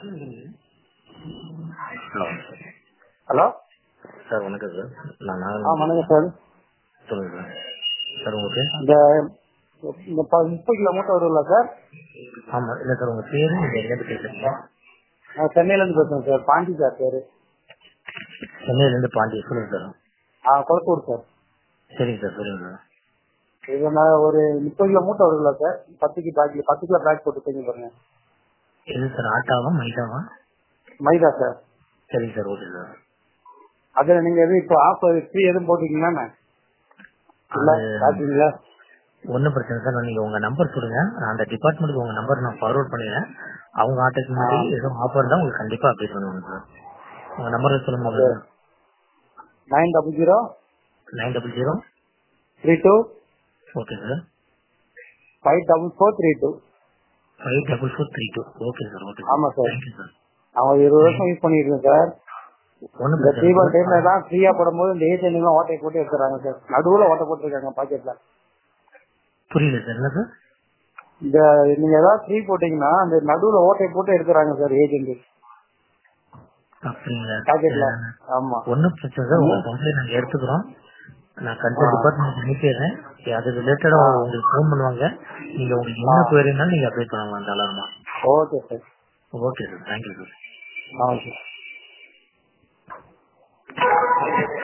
Hello hello sir வணக்கம் sir நான் ஆ நாகராஜன் வணக்கம் சார் சொல்லுங்க சார் சார் உங்களுக்கு இந்த இந்த ப- முப்பது கிலோ மூட்டை வரும்ல சார் ஆமா இல்ல சார் உங்க பேரு நீங்க எங்க பேசுறீங்க நான் சென்னையிலேருந்து பேசுறேன் சார் பாண்டி சார் பேரு சென்னையில இருந்து பாண்டி சொல்லுங்க சார் ஆ கொளத்தூர் சார் சரிங்க சார் சொல்லுங்க சார் இது நான் ஒரு முப்பது கிலோ மூட்டை வரும்ல சார் பத்து கிலோ பேக் பத்து கிலோ பேக் போட்டு தூக்கி பாருங்க எது சார் ஆட்டாவா மைதாவா மைதா சார் சரிங்க சார் ஓகே சார் அதுல நீங்க எதுவும் இப்போ ஆஃபர் ஃப்ரீ எதுவும் போட்டீங்களா இல்ல அது- பாத்தீங்களா ஒன்றும் பிரச்சனை சார் நான் நீங்க உங்க நம்பர் சொல்லுங்க நான் அந்த டிபார்ட்மெண்ட்டுக்கு உங்க நம்பர் நான் ஃபார்வர்ட் பண்ணிடுறேன் அவங்க ஆட்டோக்கு முன்னாடி எதுவும் ஆஃபர் தான் உங்களுக்கு கண்டிப்பா அப்டேட் பண்ணுவாங்க சார் உங்க நம்பர் சொல்லுங்க sir nine double zero nine double zero three two okay sir five double four three two five double four three two okay sir okay ஆமா சார். தேங்க்யூ சார் அவன் இருபது வருஷம் யூஸ் பண்ணிட்டு இருக்கேன் sir ஒன்றும் இந்த தீபாவளி பிரச்சனை டைம்ல தான் ஃப்ரீயா போடும்போது இந்த ஏஜென்ட் எல்லாம் ஓட்டை போட்டு எடுத்துறாங்க சார் நடுவுல ஓட்டை போட்டுருக்காங்க பாக்கெட்ல புரியல சார் என்ன சார் இந்த நீங்க ஏதாவது ஃப்ரீ போட்டீங்கன்னா அந்த நடுவுல ஓட்டை போட்டு எடுத்துறாங்க சார் ஏஜென்ட் அப்படிங்களா பாக்கெட்ல ஆமா ஒன்றும் பிரச்சனை சார் உங்க கம்ப்ளைண்ட் நாங்கள் எடுத்துக்கிறோம் நான் கன்சல்ட் டிபார்ட்மெண்ட் அனுப்பிடுறேன் அது ரிலேட்டடா உங்களுக்கு ஃபோன் பண்ணுவாங்க நீங்க உங்களுக்கு என்ன குயரினாலும் நீங்க அப்டேட் பண்ணலாம் தாராளமா okay sir okay sir thank you sir ah okay